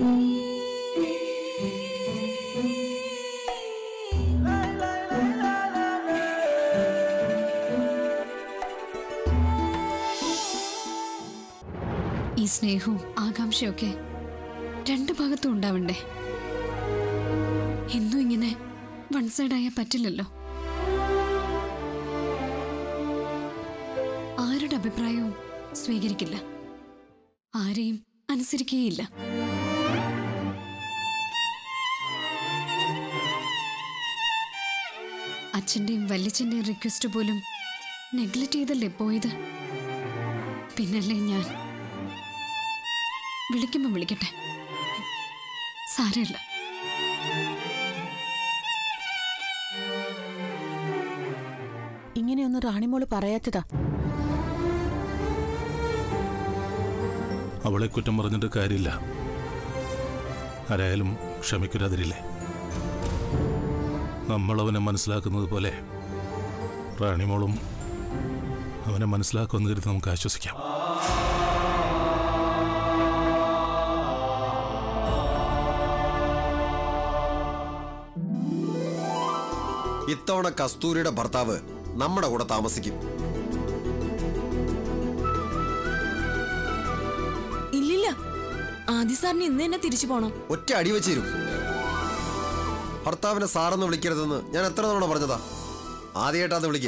ഈ സ്നേഹവും ആകാംക്ഷയൊക്കെ രണ്ടു ഭാഗത്തും ഉണ്ടാവണ്ടേ എന്നും ഇങ്ങനെ വൺ സൈഡായാൽ പറ്റില്ലല്ലോ ആരുടെ അഭിപ്രായവും സ്വീകരിക്കില്ല ആരെയും അനുസരിക്കുകയില്ല അച്ഛന്റെയും വല്യച്ഛന്റെയും റിക്വസ്റ്റ് പോലും നെഗ്ലക്ട് ചെയ്തല്ലേ പോയത് പിന്നല്ലേ ഞാൻ വിളിക്കുമ്പോ വിളിക്കട്ടെ സാരമില്ല ഇങ്ങനെയൊന്നും റാണിമോള് പറയാത്തതാ അവളെ കുറ്റം പറഞ്ഞിട്ട് കാര്യമില്ല ആരായാലും ക്ഷമിക്കുരാതിരില്ലേ നമ്മൾ അവനെ മനസ്സിലാക്കുന്നത് പോലെ റാണിമോളും അവനെ മനസ്സിലാക്കുമെന്ന് കരുതി നമുക്ക് ആശ്വസിക്കാം ഇത്തവണ കസ്തൂരിയുടെ ഭർത്താവ് നമ്മുടെ കൂടെ താമസിക്കും ഇല്ലില്ല ആദി സാറിന് ഇന്ന് തന്നെ തിരിച്ചു പോണം ഒറ്റ അടി വെച്ചിരും ഭർത്താവിനെ സാറെന്ന് വിളിക്കരുതെന്ന് ഞാൻ എത്ര തവണ പറഞ്ഞതാ ആദ്യമായിട്ടാന്ന് വിളിക്കുക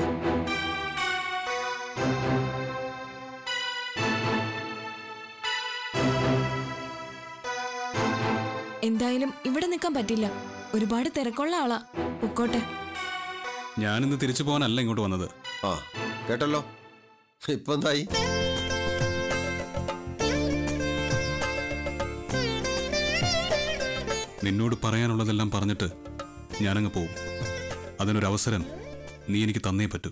എന്തായാലും ഇവിടെ നിൽക്കാൻ പറ്റില്ല ഒരുപാട് തിരക്കുള്ള ആളാ പൊക്കോട്ടെ ഞാനിന്ന് തിരിച്ചു പോകാനല്ല ഇങ്ങോട്ട് വന്നത് ആ കേട്ടല്ലോ ഇപ്പൊ എന്തായി നിന്നോട് പറയാനുള്ളതെല്ലാം പറഞ്ഞിട്ട് ഞാനങ്ങ് പോവും അതിനൊരു അവസരം നീ എനിക്ക് തന്നേ പറ്റൂ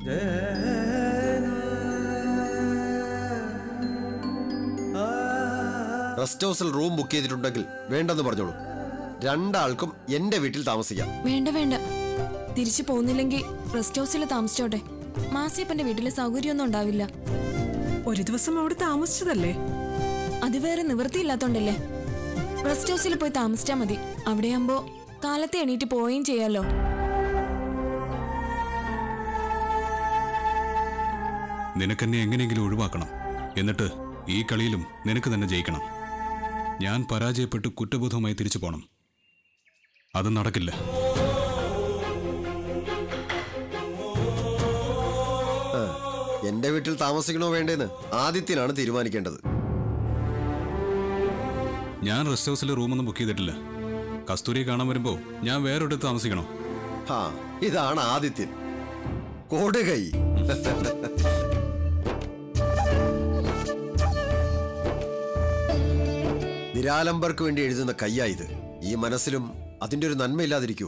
റെസ്റ്റ് ഹൗസിൽ റൂം ബുക്ക് ചെയ്തിട്ടുണ്ടെങ്കിൽ വേണ്ടെന്ന് പറഞ്ഞോളൂ രണ്ടാൾക്കും എന്റെ വീട്ടിൽ താമസിക്കാം വേണ്ട വേണ്ട തിരിച്ചു പോകുന്നില്ലെങ്കിൽ റെസ്റ്റ് ഹൗസിൽ താമസിച്ചോട്ടെ മാസിയപ്പന്റെ വീട്ടില് സൗകര്യമൊന്നും ഉണ്ടാവില്ല ഒരു ദിവസം അവിടെ താമസിച്ചതല്ലേ അത് വേറെ നിവൃത്തിയില്ലാത്തോണ്ടല്ലേ റെസ്റ്റ് ഹൗസിൽ പോയി താമസിച്ചാ മതി അവിടെയാകുമ്പോ കാലത്തെ എണീറ്റ് പോവുകയും ചെയ്യാലോ നിനക്കെന്നെ എങ്ങനെയെങ്കിലും ഒഴിവാക്കണം എന്നിട്ട് ഈ കളിയിലും നിനക്ക് തന്നെ ജയിക്കണം ഞാൻ പരാജയപ്പെട്ട് കുറ്റബോധവുമായി തിരിച്ചു പോണം അത് നടക്കില്ല എന്റെ വീട്ടിൽ താമസിക്കണോ വേണ്ടേന്ന് ആദിത്യനാണ് തീരുമാനിക്കേണ്ടത് ഞാൻ റെസ്റ്റ് ഹൗസിൽ റൂമൊന്നും ബുക്ക് ചെയ്തിട്ടില്ല കസ്തൂരിയെ കാണാൻ വരുമ്പോ ഞാൻ വേറൊരിടത്ത് താമസിക്കണോ ഹാ ഇതാണ് ആദിത്യൻ കൊടുകൈ നിരാലംബർക്ക് വേണ്ടി എഴുതുന്ന കയ്യാ ഇത് ഈ മനസ്സിലും അതിന്റെ ഒരു നന്മയില്ലാതിരിക്കൂ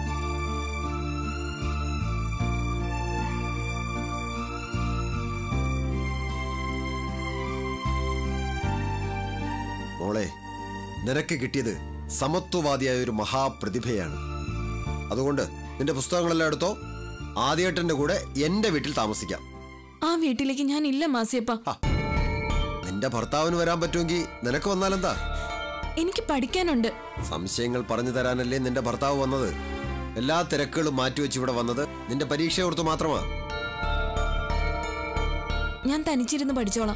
മോളെ നിനക്ക് കിട്ടിയത് സമത്വവാദിയായ ഒരു മഹാപ്രതിഭയാണ് അതുകൊണ്ട് നിന്റെ പുസ്തകങ്ങളെല്ലാം എടുത്തോ ആദ്യേട്ടന്റെ കൂടെ എന്റെ വീട്ടിൽ താമസിക്കാം ആ വീട്ടിലേക്ക് ഞാൻ ഇല്ല മാസിയപ്പ ഹാ, നിന്റെ ഭർത്താവിന് വരാൻ പറ്റുമെങ്കിൽ നിനക്ക് വന്നാലെന്താ എനിക്ക് പഠിക്കാനുണ്ട് സംശയങ്ങൾ പറഞ്ഞു തരാനല്ലേ നിന്റെ ഭർത്താവ് വന്നത് എല്ലാ തിരക്കുകളും മാറ്റിവെച്ച് ഇവിടെ വന്നത് നിന്റെ പരീക്ഷ ഓർത്ത് മാത്രമാ ഞാൻ തനിച്ചിരുന്ന് പഠിച്ചോളാം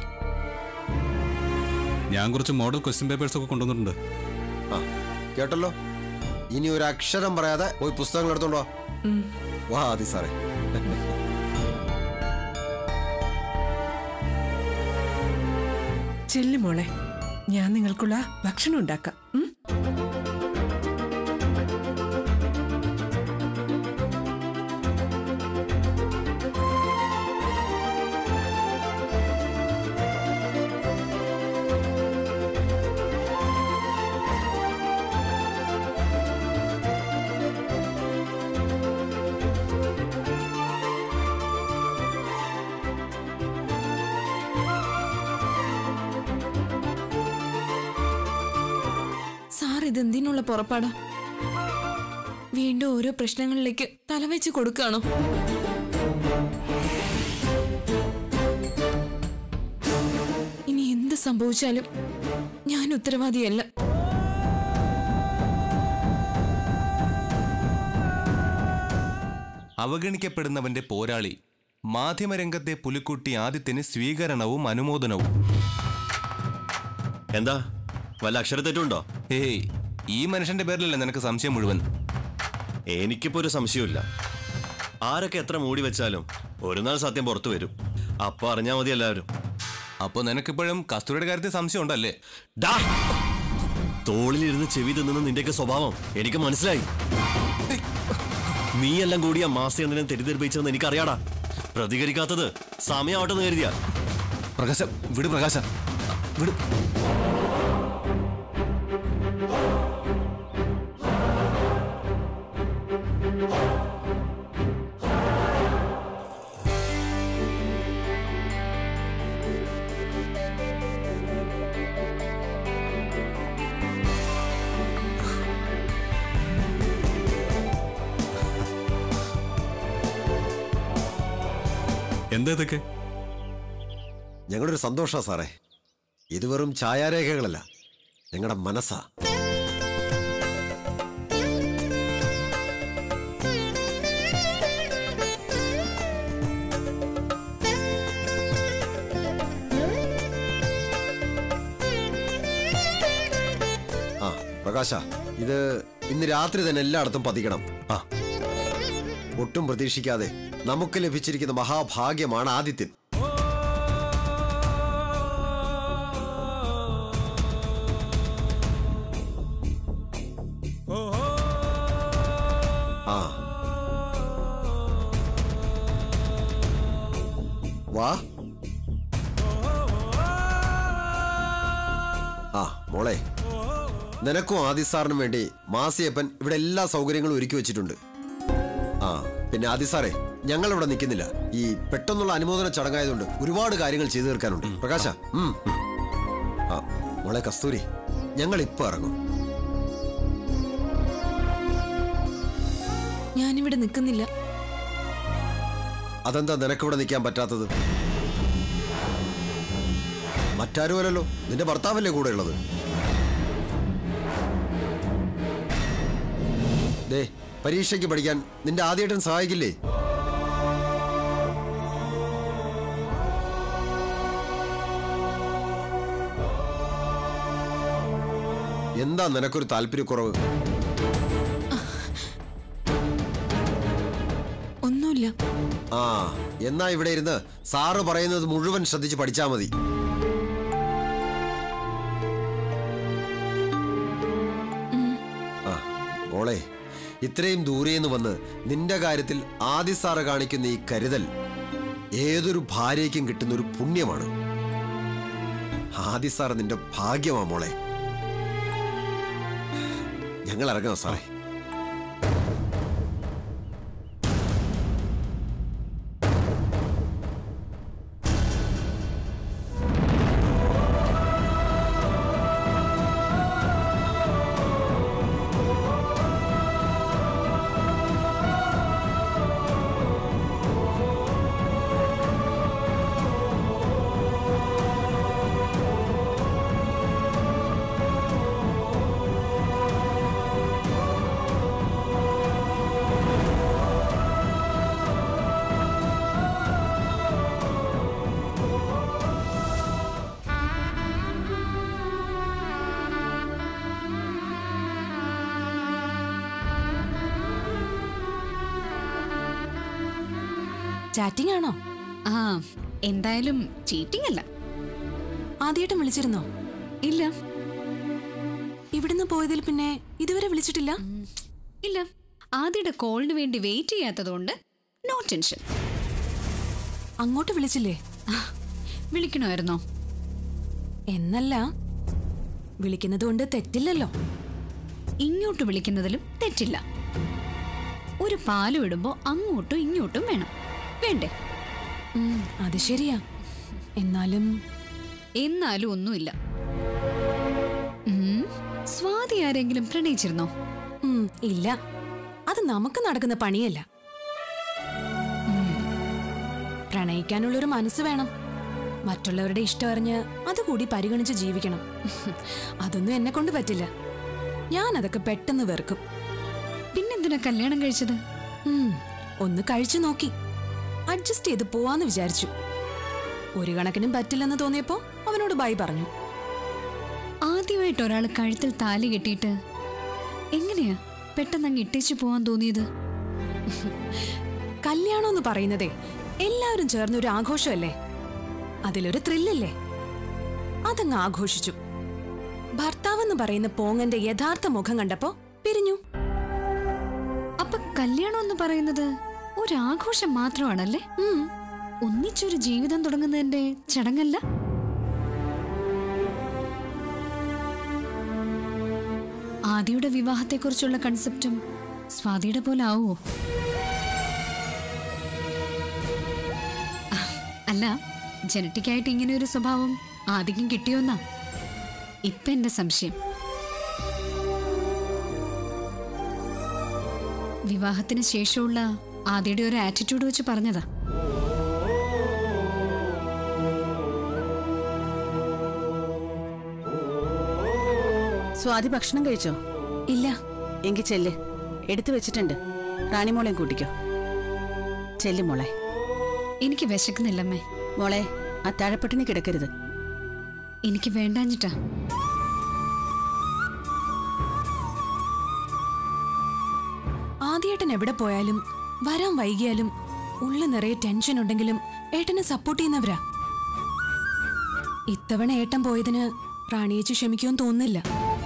ഞാൻ കുറച്ച് മോഡൽ ക്വസ്റ്റ്യൻ പേപ്പേഴ്സ് ഒക്കെ കൊണ്ടുവന്നിട്ടുണ്ട് ആ കേട്ടല്ലോ ഇനി ഒരു അക്ഷരം പറയാതെ പോയി പുസ്തകങ്ങൾ എടുത്തോണ്ടോ വാ ആദി സാറേ ചെല്ലു മോളെ ഞാൻ നിങ്ങൾക്കുള്ള ഭക്ഷണം ഉണ്ടാക്കാം ഉം? സാർ ഇതെന്തിനുള്ള പുറപ്പാടാ വീണ്ടും ഓരോ പ്രശ്നങ്ങളിലേക്ക് തലവെച്ച് കൊടുക്കുകയാണോ ഇനി എന്ത് സംഭവിച്ചാലും ഞാൻ ഉത്തരവാദിയല്ല അവഗണിക്കപ്പെടുന്നവന്റെ പോരാളി മാധ്യമരംഗത്തെ പുലിക്കുട്ടി ആദിത്യന് സ്വീകരണവും അനുമോദനവും എന്താ വല്ല അക്ഷരത്തെറ്റുണ്ടോ ഏയ് ഈ മനുഷ്യന്റെ പേരിലല്ലേ നിനക്ക് സംശയം മുഴുവൻ എനിക്കിപ്പോ ഒരു സംശയമില്ല ആരൊക്കെ എത്ര മൂടി വെച്ചാലും ഒരു നാൾ സത്യം പുറത്തു വരും അപ്പൊ അറിഞ്ഞാ മതി എല്ലാവരും അപ്പൊ നിനക്കിപ്പോഴും കസ്തൂരിയുടെ കാര്യത്തിൽ സംശയം ഉണ്ടല്ലേ ഡാ തോളിലിരുന്ന് ചെവി തിന്നുന്ന നിന്റെയൊക്കെ സ്വഭാവം എനിക്ക് മനസ്സിലായി നീയെല്ലാം കൂടി ആ മാസം എന്തിനും തെറ്റിദ്ധരിപ്പിച്ചതെന്ന് എനിക്കറിയാടാ പ്രതികരിക്കാത്തത് സമയമാവട്ടെന്ന് കരുതിയാ പ്രകാശ വിട് പ്രകാശ വിട് എന്താ ഇതൊക്കെ ഞങ്ങളുടെ ഒരു സന്തോഷാ സാറേ ഇത് വെറും ഛായാരേഖകളല്ല ഞങ്ങളുടെ മനസ്സാ ആ പ്രകാശ ഇത് ഇന്ന് രാത്രി തന്നെ എല്ലായിടത്തും പതിക്കണം ആ ഒട്ടും പ്രതീക്ഷിക്കാതെ നമുക്ക് ലഭിച്ചിരിക്കുന്ന മഹാഭാഗ്യമാണ് ആദിത്യൻ ആ വാ ആ മോളെ നിനക്കും ആദി സാറിനും വേണ്ടി മാസിയപ്പൻ ഇവിടെ എല്ലാ സൗകര്യങ്ങളും ഒരുക്കി വെച്ചിട്ടുണ്ട് ആ പിന്നെ ആദി സാറേ ഞങ്ങൾ ഇവിടെ നിൽക്കുന്നില്ല ഈ പെട്ടെന്നുള്ള അനുമോദന ചടങ്ങായതുകൊണ്ട് ഒരുപാട് കാര്യങ്ങൾ ചെയ്തു തീർക്കാനുണ്ട് പ്രകാശ ഉം. ആ മോളെ കസ്തൂരി ഞങ്ങൾ ഇപ്പൊ ഇറങ്ങും ഞാനിവിടെ നിൽക്കുന്നില്ല അതെന്താ നിനക്കിവിടെ നിൽക്കാൻ പറ്റാത്തത് മറ്റാരുമല്ലല്ലോ നിന്റെ ഭർത്താവല്ലേ കൂടെ ഉള്ളത് ദേ പരീക്ഷയ്ക്ക് പഠിക്കാൻ നിന്റെ ആദ്യേട്ടൻ സഹായിക്കില്ലേ എന്താ നിനക്കൊരു താല്പര്യക്കുറവ് ഒന്നുമില്ല ആ എന്നാ ഇവിടെ ഇരുന്ന് സാറ് പറയുന്നത് മുഴുവൻ ശ്രദ്ധിച്ച് പഠിച്ചാ മതി ആ മോളെ ഇത്രയും ദൂരേന്ന് വന്ന് നിന്റെ കാര്യത്തിൽ ആദി സാറ് കാണിക്കുന്ന ഈ കരുതൽ ഏതൊരു ഭാര്യയ്ക്കും കിട്ടുന്ന ഒരു പുണ്യമാണ് ആദി സാറ് നിന്റെ ഭാഗ്യമാ മോളെ ഞങ്ങൾ ഇറങ്ങാം സാറേ ചാറ്റിംഗ് ആണോ ആ എന്തായാലും ചീറ്റിംഗ് അല്ല ആദ്യമായിട്ടും വിളിച്ചിരുന്നോ ഇല്ല ഇവിടുന്ന് പോയതിൽ പിന്നെ ഇതുവരെ വിളിച്ചിട്ടില്ല ഇല്ല ആദ്യയുടെ കോളിന് വേണ്ടി വെയിറ്റ് ചെയ്യാത്തതുകൊണ്ട് നോ ടെൻഷൻ അങ്ങോട്ട് വിളിച്ചില്ലേ ആ, വിളിക്കണമായിരുന്നോ എന്നല്ല വിളിക്കുന്നത് കൊണ്ട് തെറ്റില്ലല്ലോ ഇങ്ങോട്ട് വിളിക്കുന്നതിലും തെറ്റില്ല ഒരു പാലും ഇടുമ്പോൾ അങ്ങോട്ടും ഇങ്ങോട്ടും വേണം വേണ്ടേ ഉം, അത് ശരിയാ എന്നാലും എന്നാലും ഒന്നുമില്ല ഉം, സ്വാതി ആരെങ്കിലും പ്രണയിച്ചിരുന്നോ ഉം, ഇല്ല അത് നമുക്ക് നടക്കുന്ന പണിയല്ല പ്രണയിക്കാനുള്ളൊരു മനസ്സ് വേണം മറ്റുള്ളവരുടെ ഇഷ്ടം അറിഞ്ഞ് അതുകൂടി പരിഗണിച്ച് ജീവിക്കണം അതൊന്നും എന്നെ കൊണ്ട് പറ്റില്ല ഞാൻ അതൊക്കെ പെട്ടെന്ന് വെറുക്കും പിന്നെന്തിനാ കല്യാണം കഴിച്ചത് ഉം, ഒന്ന് കഴിച്ചു നോക്കി അഡ്ജസ്റ്റ് ചെയ്ത് പോവാന്ന് വിചാരിച്ചു ഒരു കണക്കിനും പറ്റില്ലെന്ന് തോന്നിയപ്പോ അവനോട് ബൈ പറഞ്ഞു ആദ്യമായിട്ട് ഒരാൾ കഴുത്തിൽ താലി കെട്ടിയിട്ട് എങ്ങനെയാ പെട്ടെന്ന് അങ്ങ് ഇട്ടേച്ചു പോവാൻ തോന്നിയത് കല്യാണം എന്ന് പറയുന്നതേ എല്ലാവരും ചേർന്ന ഒരു ആഘോഷമല്ലേ അതിലൊരു ത്രില്ലല്ലേ അതങ്ങ് ആഘോഷിച്ചു ഭർത്താവെന്ന് പറയുന്ന പോങ്ങന്റെ യഥാർത്ഥ മുഖം കണ്ടപ്പോ പിരിഞ്ഞു അപ്പൊ കല്യാണം എന്ന് പറയുന്നത് ഒരാഘോഷം മാത്രമാണല്ലേ ഉം. ഒന്നിച്ചൊരു ജീവിതം തുടങ്ങുന്നതിന്റെ ചടങ്ങല്ല ആദിയുടെ വിവാഹത്തെക്കുറിച്ചുള്ള കൺസെപ്റ്റും സ്വാതിയുടെ പോലെ ആവുമോ അഹ്, അല്ല ജനറ്റിക്കായിട്ട് ഇങ്ങനെ ഒരു സ്വഭാവം ആദ്യം കിട്ടിയോന്നാ ഇപ്പൊ എന്റെ സംശയം വിവാഹത്തിന് ശേഷമുള്ള ആദിയുടെ ഒരു ആറ്റിറ്റ്യൂഡ് വെച്ച് പറഞ്ഞതാ സ്വാതി ഭക്ഷണം കഴിച്ചോ ഇല്ല എങ്കിൽ ചെല്ല് എടുത്തു വെച്ചിട്ടുണ്ട് റാണിമോളെയും കൂട്ടിക്കോ ചെല്ല് മോളെ എനിക്ക് വിശക്കുന്നില്ലമ്മേ മോളെ അത്താഴപ്പട്ടിണി കിടക്കരുത് എനിക്ക് വേണ്ടാഞ്ഞിട്ടാ ആദ്യേട്ടൻ എവിടെ പോയാലും വരാൻ വൈകിയാലും ഉള്ളു നിറയെ ടെൻഷൻ ഉണ്ടെങ്കിലും ഏട്ടനെ സപ്പോർട്ട് ചെയ്യുന്നവരാ ഇത്തവണ ഏട്ടൻ പോയതിന് റാണിയേച്ചി ക്ഷമിക്കുമെന്ന് തോന്നുന്നില്ല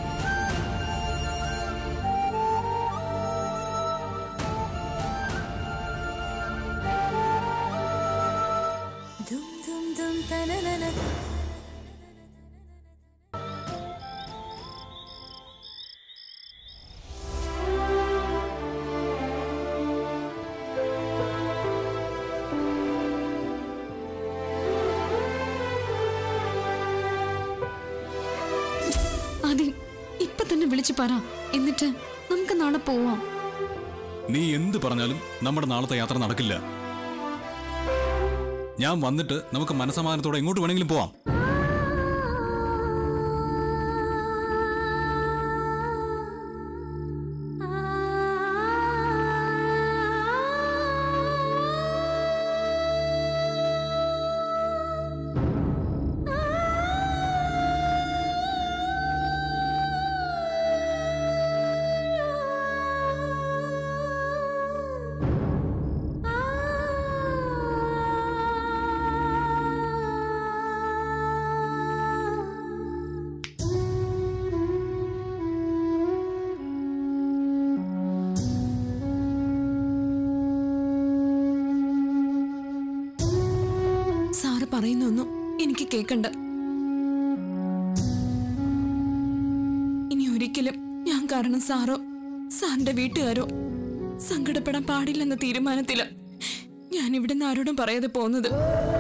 ആദ്യം ഇപ്പൊ തന്നെ വിളിച്ചു പറ എന്നിട്ട് നമുക്ക് നാളെ പോവാം നീ എന്ത് പറഞ്ഞാലും നമ്മുടെ നാളത്തെ യാത്ര നടക്കില്ല ഞാൻ വന്നിട്ട് നമുക്ക് മനസമാധാനത്തോടെ എങ്ങോട്ട് വേണമെങ്കിലും പോവാം സാറ് പറയുന്നൊന്നും എനിക്ക് കേക്കണ്ട ഇനി ഒരിക്കലും ഞാൻ കാരണം സാറോ സാറിന്റെ വീട്ടുകാരോ സങ്കടപ്പെടാൻ പാടില്ലെന്ന തീരുമാനത്തില് ഞാൻ ഇവിടുന്ന് ആരോടും പറയാതെ പോകുന്നത്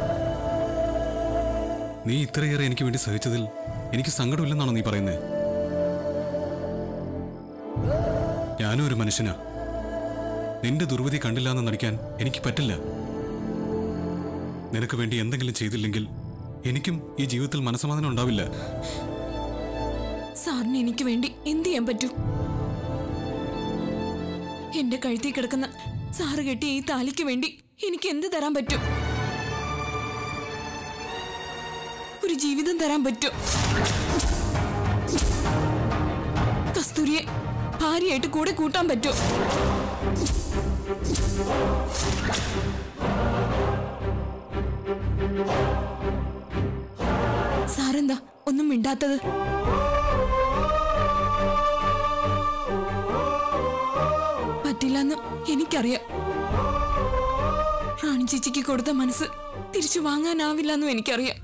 നീ ഇത്രയേറെ എനിക്ക് വേണ്ടി സഹിച്ചതിൽ എനിക്ക് സങ്കടമില്ലെന്നാണോ നീ പറയുന്നത് ഞാനും ഒരു മനുഷ്യനാ നിന്റെ ദുർവിധി കണ്ടില്ല എന്ന് നടിക്കാൻ എനിക്ക് പറ്റില്ല നിനക്ക് വേണ്ടി എന്തെങ്കിലും ചെയ്തില്ലെങ്കിൽ എനിക്കും ഈ ജീവിതത്തിൽ മനസ്സമാധാനം ഉണ്ടാവില്ല സാറിന് എനിക്ക് വേണ്ടി എന്ത് ചെയ്യാൻ പറ്റൂ എന്റെ കഴുത്തിൽ കിടക്കുന്ന സാറ് കെട്ടിയ ഈ താലിക്ക് വേണ്ടി എനിക്ക് എന്ത് തരാൻ പറ്റും ഒരു ജീവിതം തരാൻ പറ്റും കസ്തൂരിയെ ഭാര്യയായിട്ട് കൂടെ കൂട്ടാൻ പറ്റും സാറെന്താ ഒന്നും മിണ്ടാത്തത് പറ്റില്ലെന്ന് എനിക്കറിയാം റാണി ചേച്ചിക്ക് കൊടുത്ത മനസ്സ് തിരിച്ചു വാങ്ങാനാവില്ലെന്നും എനിക്കറിയാം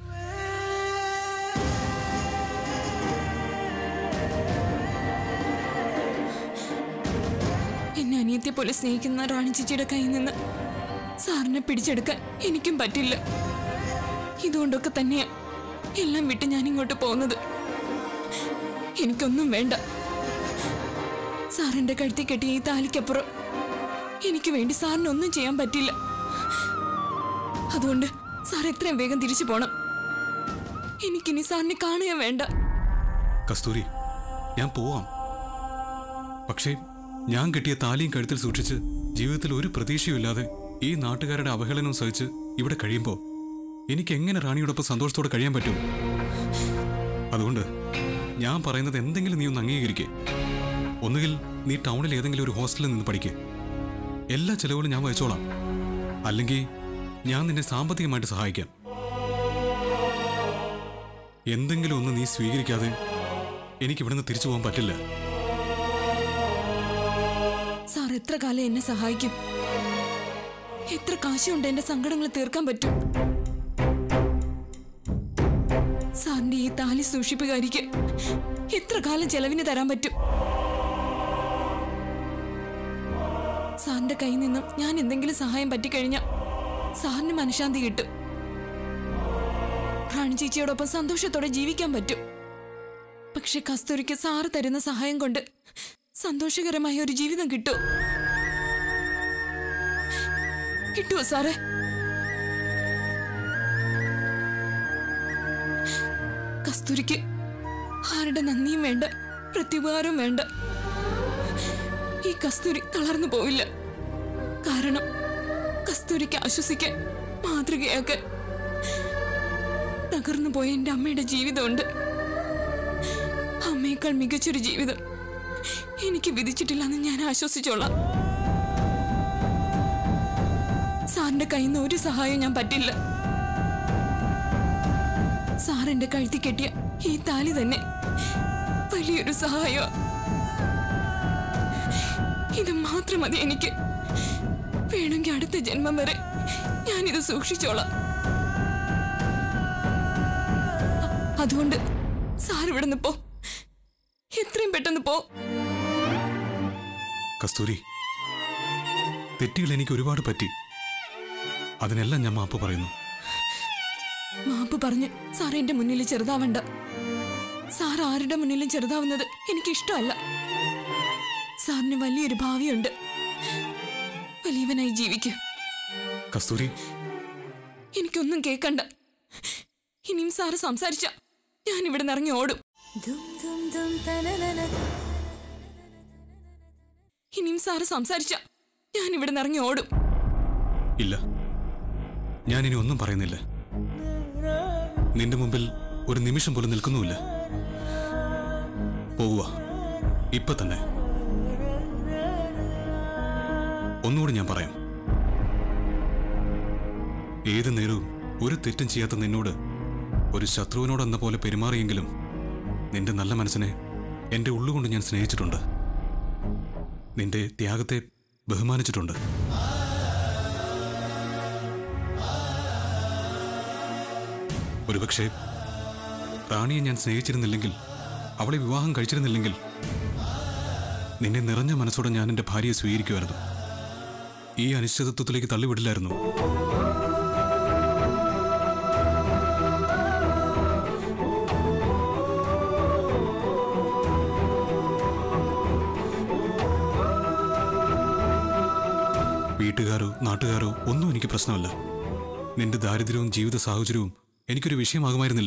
എന്നെ അനിയത്തെ പോലെ സ്നേഹിക്കുന്ന റാണി ചേച്ചിയുടെ കയ്യിൽ നിന്ന് സാറിനെ പിടിച്ചെടുക്കാൻ എനിക്കും പറ്റില്ല ഇതുകൊണ്ടൊക്കെ തന്നെയാ എല്ലാം വിട്ട് ഞാൻ ഇങ്ങോട്ട് പോകുന്നത് എനിക്കൊന്നും വേണ്ട സാറിന്റെ കഴുത്തിൽ കെട്ടിയ ഈ താലിക്കപ്പുറം എനിക്ക് വേണ്ടി സാറിന് ഒന്നും ചെയ്യാൻ പറ്റില്ല അതുകൊണ്ട് സാർ എത്രയും വേഗം തിരിച്ചു പോണം എനിക്കിനി സാറിനെ കാണുക വേണ്ട കസ്തൂരി ഞാൻ പോവാം പക്ഷേ ഞാൻ കെട്ടിയ താലിയും കഴുത്തിൽ സൂക്ഷിച്ച് ജീവിതത്തിൽ ഒരു പ്രതീക്ഷയുമില്ലാതെ ഈ നാട്ടുകാരുടെ അവഹേളനം സഹിച്ച് ഇവിടെ കഴിയുമ്പോൾ എനിക്ക് എങ്ങനെ റാണിയോടൊപ്പം സന്തോഷത്തോടെ കഴിയാൻ പറ്റും അതുകൊണ്ട് ഞാൻ പറയുന്നത് എന്തെങ്കിലും നീ ഒന്ന് അംഗീകരിക്കേ ഒന്നുകിൽ നീ ടൗണിൽ ഏതെങ്കിലും ഒരു ഹോസ്റ്റലിൽ നിന്ന് പഠിക്കേ എല്ലാ ചെലവുകളും ഞാൻ വഹിച്ചോളാം അല്ലെങ്കിൽ ഞാൻ നിന്നെ സാമ്പത്തികമായിട്ട് സഹായിക്കാം എന്തെങ്കിലും ഒന്ന് നീ സ്വീകരിക്കാതെ എനിക്ക് ഇവിടുന്ന് തിരിച്ചു പോകാൻ പറ്റില്ല സാർ എത്ര കാലം എന്നെ സഹായിക്കും എത്ര കാശുണ്ട് എന്റെ സങ്കടങ്ങൾ തീർക്കാൻ പറ്റും സാറിന്റെ ഈ താലി സൂക്ഷിപ്പുകാരിക്ക് എത്ര കാലം ചെലവിന് തരാൻ പറ്റും സാറിന്റെ കയ്യിൽ നിന്നും ഞാൻ എന്തെങ്കിലും സഹായം പറ്റിക്കഴിഞ്ഞാൽ സാറിന് മനഃശാന്തി കിട്ടും റാണി ചേച്ചിയോടൊപ്പം സന്തോഷത്തോടെ ജീവിക്കാൻ പറ്റും പക്ഷെ കസ്തൂരിക്ക് സാറ് തരുന്ന സഹായം കൊണ്ട് സന്തോഷകരമായ ഒരു ജീവിതം കിട്ടും കിട്ടുമോ സാറേ കസ്തൂരിക്ക് ആരുടെ നന്ദിയും വേണ്ട പ്രത്യുപകാരവും വേണ്ട ഈ കസ്തൂരി തളർന്നു പോവില്ല കാരണം കസ്തൂരിക്ക് ആശ്വസിക്കാൻ മാതൃകയാക്കാൻ തകർന്നു പോയ എന്റെ അമ്മയുടെ ജീവിതമുണ്ട് അമ്മയേക്കാൾ മികച്ചൊരു ജീവിതം എനിക്ക് വിധിച്ചിട്ടില്ലെന്ന് ഞാൻ ആശ്വസിച്ചോളാം സാറിന്റെ കയ്യിൽ നിന്ന് ഒരു സഹായം ഞാൻ പറ്റില്ല സാറിന്റെ കഴുത്തി കെട്ടിയ ഈ താലി തന്നെ വലിയൊരു സഹായം ഇത് മാത്രം മതി എനിക്ക് വേണമെങ്കിൽ അടുത്ത ജന്മം വരെ ഞാനിത് സൂക്ഷിച്ചോളാം അ- അതുകൊണ്ട് സാർ ഇവിടെ നിന്ന് പോ എത്രയും പെട്ടെന്ന് പോ കസ്തൂരി തെറ്റുകൾ എനിക്ക് ഒരുപാട് പറ്റി അതിനെല്ലാം ഞാൻ മാപ്പ് പറയുന്നു മാപ്പ് പറഞ്ഞ് സാർ എന്റെ മുന്നിൽ ചെറുതാവണ്ട സാർ ആരുടെ മുന്നിലും ചെറുതാവുന്നത് എനിക്ക് ഇഷ്ടമല്ല സാറിന് വലിയൊരു ഭാവിയുണ്ട് വലിയവനായി ജീവിക്കും കസ്തൂരി എനിക്കൊന്നും കേൾക്കണ്ട ഇനിയും സാറ് സംസാരിച്ച ഞാൻ ഇവിടെ നിന്ന് ഇറങ്ങി ഓടും ഇനിയും സാറ് സംസാരിച്ച ഞാൻ ഇവിടെ നിന്ന് ഇറങ്ങി ഓടും ഇല്ല ഞാനിനി ഒന്നും പറയുന്നില്ല നിന്റെ മുമ്പിൽ ഒരു നിമിഷം പോലും നിൽക്കുന്നുമില്ല പോവുക ഇപ്പൊ തന്നെ ഒന്നുകൂടി ഞാൻ പറയാം ഏത് നേരവും ഒരു തെറ്റും ചെയ്യാത്ത നിന്നോട് ഒരു ശത്രുവിനോടെന്ന പോലെ പെരുമാറിയെങ്കിലും നിന്റെ നല്ല മനസ്സിനെ എന്റെ ഉള്ളുകൊണ്ട് ഞാൻ സ്നേഹിച്ചിട്ടുണ്ട് നിന്റെ ത്യാഗത്തെ ബഹുമാനിച്ചിട്ടുണ്ട് ഒരുപക്ഷെ റാണിയെ ഞാൻ സ്നേഹിച്ചിരുന്നില്ലെങ്കിൽ അവളെ വിവാഹം കഴിച്ചിരുന്നില്ലെങ്കിൽ നിന്നെ നിറഞ്ഞ മനസ്സോടെ ഞാൻ എൻ്റെ ഭാര്യയെ സ്വീകരിക്കുമായിരുന്നു ഈ അനിശ്ചിതത്വത്തിലേക്ക് തള്ളിവിടില്ലായിരുന്നു വീട്ടുകാരോ നാട്ടുകാരോ ഒന്നും എനിക്ക് പ്രശ്നമല്ല നിന്റെ ദാരിദ്ര്യവും ജീവിത സാഹചര്യവും എനിക്കൊരു വിഷയമാകുമായിരുന്നില്ല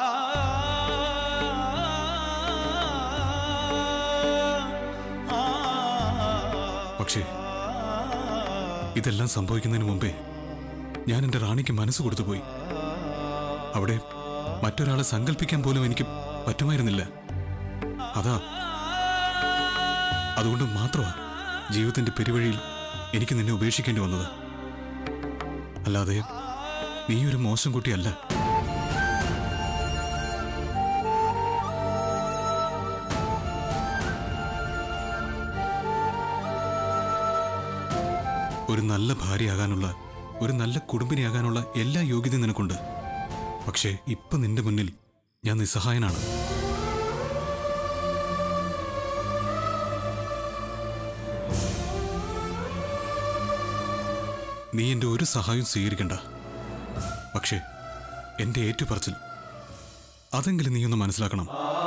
പക്ഷേ ഇതെല്ലാം സംഭവിക്കുന്നതിന് മുമ്പേ ഞാൻ എൻ്റെ റാണിക്ക് മനസ്സ് കൊടുത്തുപോയി അവിടെ മറ്റൊരാളെ സങ്കല്പിക്കാൻ പോലും എനിക്ക് പറ്റുമായിരുന്നില്ല അതാ അതുകൊണ്ട് മാത്രമാ ജീവിതത്തിന്റെ പെരുവഴിയിൽ എനിക്ക് നിന്നെ ഉപേക്ഷിക്കേണ്ടി വന്നത് അല്ലാതെ നീ ഒരു മോശം കുട്ടിയല്ല ഒരു നല്ല ഭാര്യയാകാനുള്ള ഒരു നല്ല കുടുംബിനിയാകാനുള്ള എല്ലാ യോഗ്യതയും നിനക്കുണ്ട് പക്ഷേ ഇപ്പൊ നിന്റെ മുന്നിൽ ഞാൻ നിസ്സഹായനാണ് നീ എന്റെ ഒരു സഹായവും സ്വീകരിക്കണ്ട പക്ഷേ എന്റെ ഏറ്റുപറച്ചിൽ അതെങ്കിലും നീ ഒന്ന് മനസ്സിലാക്കണം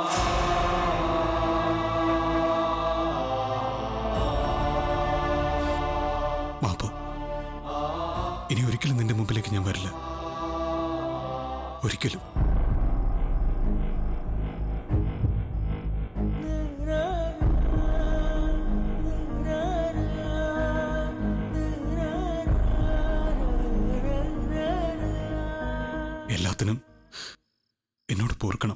മാപ്പ് ഇനി ഒരിക്കലും നിന്റെ മുമ്പിലേക്ക് ഞാൻ വരില്ല ഒരിക്കലും എല്ലാത്തിനും എന്നോട് പൊറുക്കണം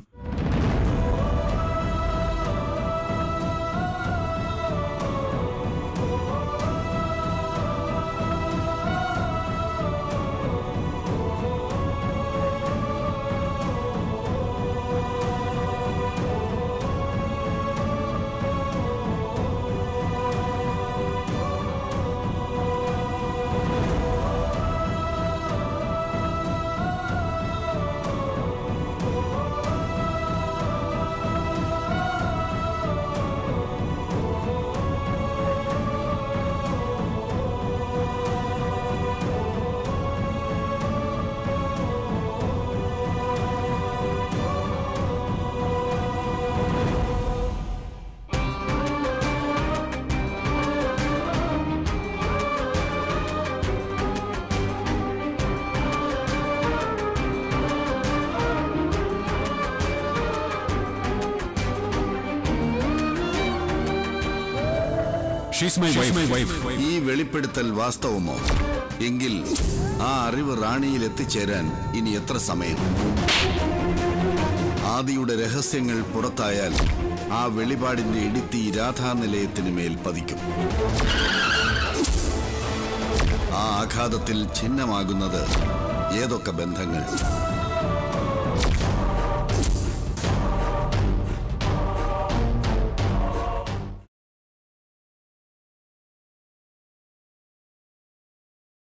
she's my wife my wife ഈ വെളിപ്പെടുത്തൽ വാസ്തവമോ എങ്കിൽ ആ അറിവ് റാണിയിൽ എത്തിച്ചേരാൻ ഇനി എത്ര സമയം ആദിയുടെ രഹസ്യങ്ങൾ പുറത്തായാൽ ആ വെളിപാടിന്റെ ഇടിത്തി രാധാനിലയത്തിന് മേൽ പതിക്കും ആ ആഘാതത്തിൽ ഛിന്നമാകുന്നത് ഏതൊക്കെ ബന്ധങ്ങൾ